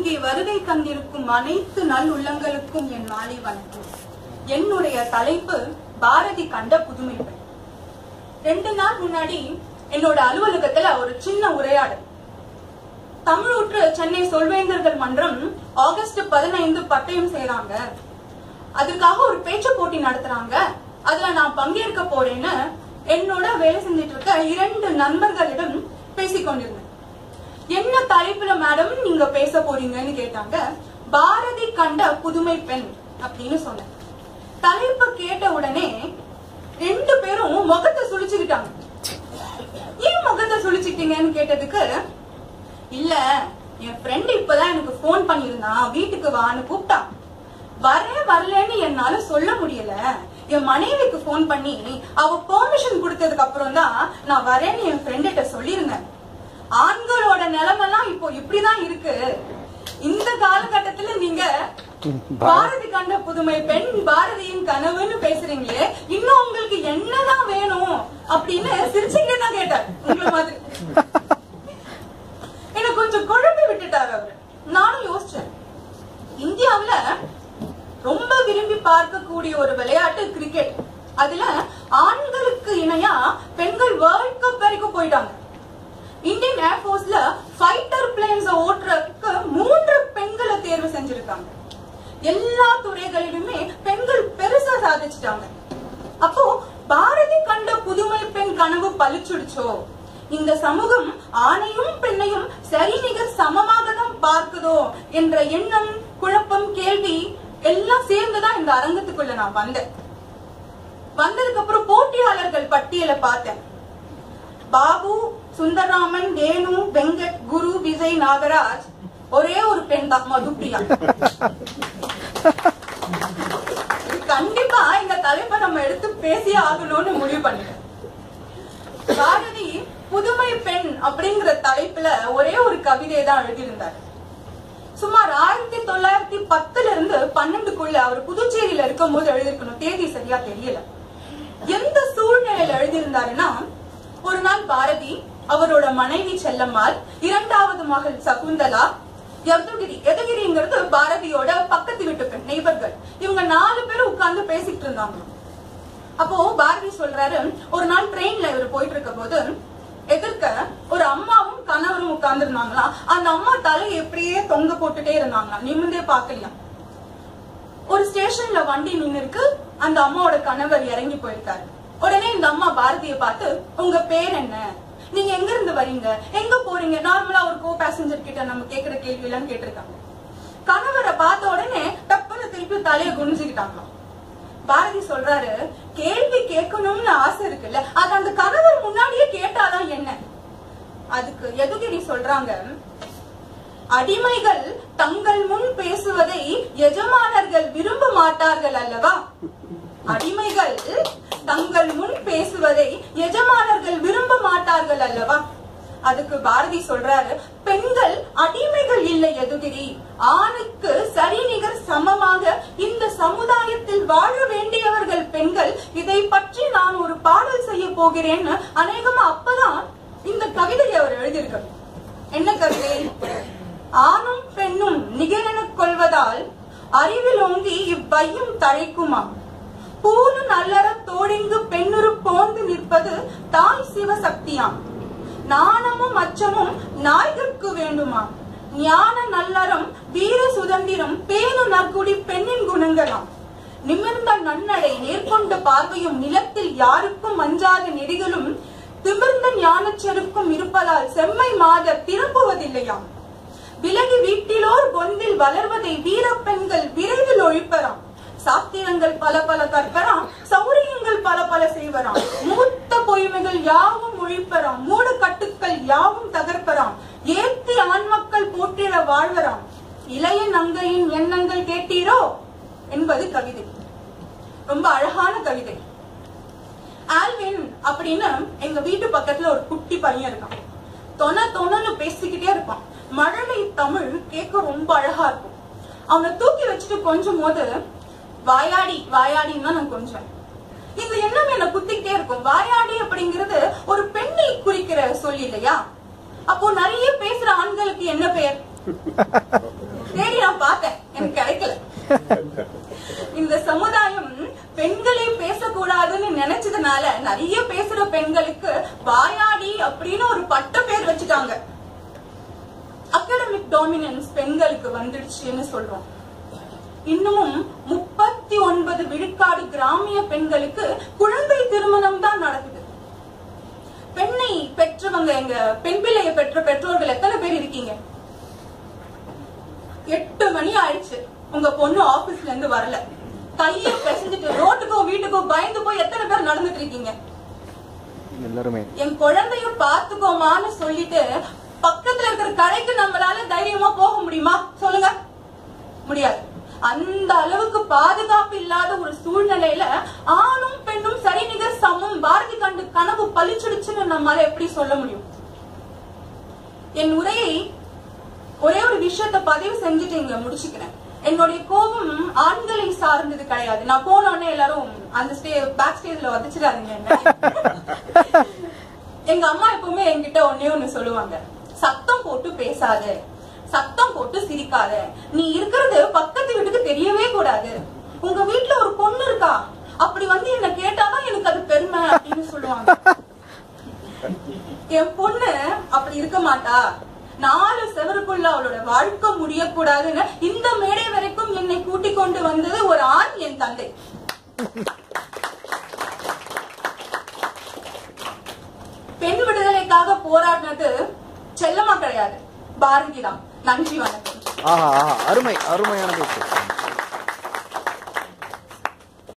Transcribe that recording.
இங்கே வருகை தந்திருக்கும் அனைத்து நல் உள்ளங்களுக்கும் என் மாலை வணக்கம் என்னுடைய தலைப்பு பாரதி கண்ட புதுமை பெண் ரெண்டு நாள் முன்னாடி என்னோட அலுவலகத்துல ஒரு சின்ன உரையாடல் தமிழூற்று சென்னை சொல்வேந்தர்கள் மன்றம் ஆகஸ்ட் பதினைந்து பட்டயம் செய்றாங்க அதுக்காக ஒரு பேச்சு போட்டி நடத்துறாங்க அதுல நான் பங்கேற்க போறேன்னு என்னோட வேலை செஞ்சுட்டு இருக்க இரண்டு நண்பர்களிடம் பேசிக் கொண்டிருந்தேன் என்ன தலைப்புல மேடம் நீங்க பேச போறீங்கன்னு கேட்டாங்க பாரதி கண்ட புதுமை பெண் அப்படின்னு சொன்னேன் தலைப்பு கேட்ட உடனே ரெண்டு பேரும் முகத்தை சுழிச்சுக்கிட்டாங்க ஏன் முகத்தை சுழிச்சுக்கிட்டீங்கன்னு கேட்டதுக்கு இல்ல என் ஃப்ரெண்ட் இப்பதான் எனக்கு ஃபோன் பண்ணியிருந்தான் வீட்டுக்கு வான்னு கூப்பிட்டான் வரேன் வரலன்னு என்னால சொல்ல முடியல என் மனைவிக்கு ஃபோன் பண்ணி அவ பெர்மிஷன் கொடுத்ததுக்கு அப்புறம் தான் நான் வரேன்னு என் ஃப்ரெண்ட்ட சொல்லியிருந்தேன் ஆண்களோட நிலைமெல்லாம் இப்போ இப்படிதான் இருக்கு இந்த காலகட்டத்துல நீங்க பாரதி கண்ட புதுமை பெண் பாரதியின் கனவுன்னு பேசுறீங்களே இன்னும் உங்களுக்கு என்னதான் வேணும் அப்படின்னு சிரிச்சுக்கிட்டே தான் கேட்டார் உங்களை மாதிரி என்ன கொஞ்சம் குழப்பி விட்டுட்டாரு அவரு நானும் யோசிச்சேன் இந்தியாவுல ரொம்ப விரும்பி பார்க்கக்கூடிய ஒரு விளையாட்டு கிரிக்கெட் அதுல ஆண்களுக்கு இணையா பெண்கள் வேர்ல்ட் கப் வரைக்கும் போயிட்டாங்க இந்தியன் ஏர்போர்ஸ்ல ஃபைட்டர் பிளேன்ஸ் ஓட்டுறதுக்கு மூன்று பெண்களை தேர்வு செஞ்சிருக்காங்க எல்லா துறைகளிலுமே பெண்கள் பெருசா சாதிச்சிட்டாங்க அப்போ பாரதி கண்ட புதுமை பெண் கனவு பளிச்சுடுச்சோ இந்த சமூகம் ஆணையும் பெண்ணையும் சரிநிகர் சமமாக தான் பார்க்குதோ என்ற எண்ணம் குழப்பம் கேள்வி எல்லாம் சேர்ந்துதான் இந்த அரங்கத்துக்குள்ள நான் வந்தேன் வந்ததுக்கு அப்புறம் போட்டியாளர்கள் பட்டியலை பார்த்தேன் பாபு சுந்தரராமன் வேணு வெங்கட் குரு விஜய் நாகராஜ் ஒரே ஒரு பெண் தான் மதுப்பிரியா கண்டிப்பா இந்த தலைப்பை நம்ம எடுத்து பேசியே ஆகணும்னு முடிவு பண்ணிட்டேன் பாரதி புதுமை பெண் அப்படிங்கிற தலைப்புல ஒரே ஒரு கவிதை தான் எழுதியிருந்தார் சுமார் ஆயிரத்தி தொள்ளாயிரத்தி பத்துல இருந்து பன்னெண்டுக்குள்ள அவர் புதுச்சேரியில இருக்கும் போது எழுதிருக்கணும் தேதி சரியா தெரியல எந்த சூழ்நிலையில எழுதியிருந்தாருன்னா ஒரு நாள் பாரதி அவரோட மனைவி செல்லம்மாள் இரண்டாவது மகள் சகுந்தலா யதுகிரி யதுகிரிங்கிறது பாரதியோட பக்கத்து வீட்டு பெண் நெய்பர்கள் இவங்க நாலு பேரும் உட்கார்ந்து பேசிட்டு இருந்தாங்க அப்போ பாரதி சொல்றாரு ஒரு நாள் ட்ரெயின்ல இவர் போயிட்டு இருக்க போது எதிர்க்க ஒரு அம்மாவும் கணவரும் உட்கார்ந்து இருந்தாங்களாம் அந்த அம்மா தலை எப்படியே தொங்க போட்டுட்டே இருந்தாங்களாம் நிமிந்தே பாக்கலையாம் ஒரு ஸ்டேஷன்ல வண்டி நின்னு இருக்கு அந்த அம்மாவோட கணவர் இறங்கி போயிருக்காரு உடனே இந்த அம்மா பாரதியை பார்த்து உங்க பேர் என்ன நீங்க எங்க இருந்து வரீங்க எங்க போறீங்க நார்மலா ஒரு கோ பேசஞ்சர் கிட்ட நம்ம கேக்குற கேள்வி எல்லாம் கேட்டிருக்காங்க கணவரை பார்த்த உடனே டப்புன்னு திருப்பி தலைய குனிஞ்சுக்கிட்டாங்களாம் பாரதி சொல்றாரு கேள்வி கேட்கணும்னு ஆசை இருக்குல்ல அது அந்த கணவர் முன்னாடியே கேட்டாதான் என்ன அதுக்கு எதுகிரி சொல்றாங்க அடிமைகள் தங்கள் முன் பேசுவதை எஜமானர்கள் விரும்ப மாட்டார்கள் அல்லவா அடிமைகள் தங்கள் முன் பேசுவதை எஜமானர்கள் விரும்ப மாட்டார்கள் அல்லவா அதுக்கு பாரதி சொல்றாரு பெண்கள் அடிமைகள் இல்லை எதுகிரி ஆணுக்கு சரிநிகர் சமமாக இந்த சமுதாயத்தில் வாழ வேண்டியவர்கள் பெண்கள் இதை பற்றி நான் ஒரு பாடல் செய்ய போகிறேன்னு அநேகமா அப்பதான் இந்த கவிதையை அவர் எழுதியிருக்காரு என்ன கவிதை ஆணும் பெண்ணும் நிகரெனக் கொள்வதால் அறிவில் ஓங்கி இவ்வையும் தழைக்குமாம் பூனு நல்லற தோடிங்கு பெண்ணுரு போந்து நிற்பது தாய் சிவசக்தியாம் நாணமும் அச்சமும் நாய்கட்கு வேண்டுமா ஞான நல்லறம் வீர சுதந்திரம் பேணு நற்குடி பெண்ணின் குணங்களாம் நிமிர்ந்த நன்னடை நேர்கொண்ட பார்வையும் நிலத்தில் யாருக்கும் அஞ்சாத நெறிகளும் திமிர்ந்த ஞானச் செருக்கும் இருப்பதால் செம்மை மாதர் திரும்புவதில்லையாம் விலகி வீட்டிலோர் பொந்தில் வளர்வதை வீரப்பெண்கள் விரைவில் ஒழிப்பராம் சாத்திரங்கள் பல பல கற்பராம் சௌரியங்கள் பல பல செய்வராம் மூத்த பொய்மைகள் யாவும் ஒழிப்பராம் மூட கட்டுக்கள் யாவும் தகர்ப்பராம் ஏத்தி ஆண்மக்கள் போற்றிட வாழ்வராம் இளைய நங்கையின் எண்ணங்கள் கேட்டீரோ என்பது கவிதை ரொம்ப அழகான கவிதை ஆல்வின் அப்படின்னு எங்க வீட்டு பக்கத்துல ஒரு குட்டி பையன் இருக்கான் தொண தொணன்னு பேசிக்கிட்டே இருப்பான் மழலை தமிழ் கேட்க ரொம்ப அழகா இருக்கும் அவனை தூக்கி வச்சுட்டு கொஞ்சம் போது வாயாடி வாயாடின்னு தான் நான் கொஞ்சம் இந்த எண்ணம் என்ன குத்திக்கிட்டே இருக்கும் வாயாடி அப்படிங்கிறது ஒரு பெண்ணை குறிக்கிற சொல் இல்லையா அப்போ நிறைய பேசுற ஆண்களுக்கு என்ன பெயர் தேடி நான் பார்த்தேன் எனக்கு கிடைக்கல இந்த சமுதாயம் பெண்களே பேசக்கூடாதுன்னு நினைச்சதுனால நிறைய பேசுற பெண்களுக்கு வாயாடி அப்படின்னு ஒரு பட்ட பேர் வச்சுட்டாங்க அகாடமிக் டாமினன்ஸ் பெண்களுக்கு வந்துடுச்சுன்னு சொல்றோம் இன்னமும் முப்பத்தி ஒன்பது விழுக்காடு கிராமிய பெண்களுக்கு குழந்தை திருமணம் தான் நடக்குது பெண்ணை பெற்றவங்க எங்க பெண் பிள்ளையை பெற்ற பெற்றோர்கள் எத்தனை பேர் இருக்கீங்க எட்டு மணி ஆயிடுச்சு உங்க பொண்ணு ஆபீஸ்ல இருந்து வரல கைய பிசைஞ்சிட்டு ரோட்டுக்கும் வீட்டுக்கும் பயந்து போய் எத்தனை பேர் நடந்துட்டு இருக்கீங்க எல்லாருமே என் குழந்தைய பாத்துக்கோமான்னு சொல்லிட்டு பக்கத்துல இருக்கிற கடைக்கு நம்மளால தைரியமா போக முடியுமா சொல்லுங்க முடியாது அந்த அளவுக்கு பாதுகாப்பு இல்லாத ஒரு சூழ்நிலையில ஆணும் பெண்ணும் சரிநிகர் சமம் பாரதி கண்டு கனவு பளிச்சிடுச்சுன்னு நம்மால எப்படி சொல்ல முடியும் என் உரையை ஒரே ஒரு விஷயத்த பதிவு செஞ்சுட்டு இங்க முடிச்சுக்கிறேன் என்னுடைய கோபம் ஆண்களை சார்ந்தது கிடையாது நான் போன உடனே எல்லாரும் அந்த ஸ்டே பேக் ஸ்டேஜ்ல வதச்சிடாதீங்க என்ன எங்க அம்மா எப்பவுமே என்கிட்ட ஒன்னே ஒண்ணு சொல்லுவாங்க சத்தம் போட்டு பேசாத சத்தம் போட்டு சிரிக்காத நீ இருக்கிறது பக்கத்து வீட்டுக்கு தெரியவே கூடாது உங்க வீட்டுல ஒரு பொண்ணு இருக்கா அப்படி வந்து என்ன கேட்டாதான் எனக்கு அது பெருமை அப்படின்னு சொல்லுவாங்க என் பொண்ணு அப்படி இருக்க மாட்டா நாலு செவருக்குள்ள அவளோட வாழ்க்கை முடியக்கூடாதுன்னு இந்த மேடை வரைக்கும் என்னை கூட்டிக் கொண்டு வந்தது ஒரு ஆண் என் தந்தை பெண் விடுதலைக்காக போராடினது செல்லமா கிடையாது பாரதி தான் நன்றி வணக்கம் ஆஹா ஆஹா அருமை அருமையான பேச்சு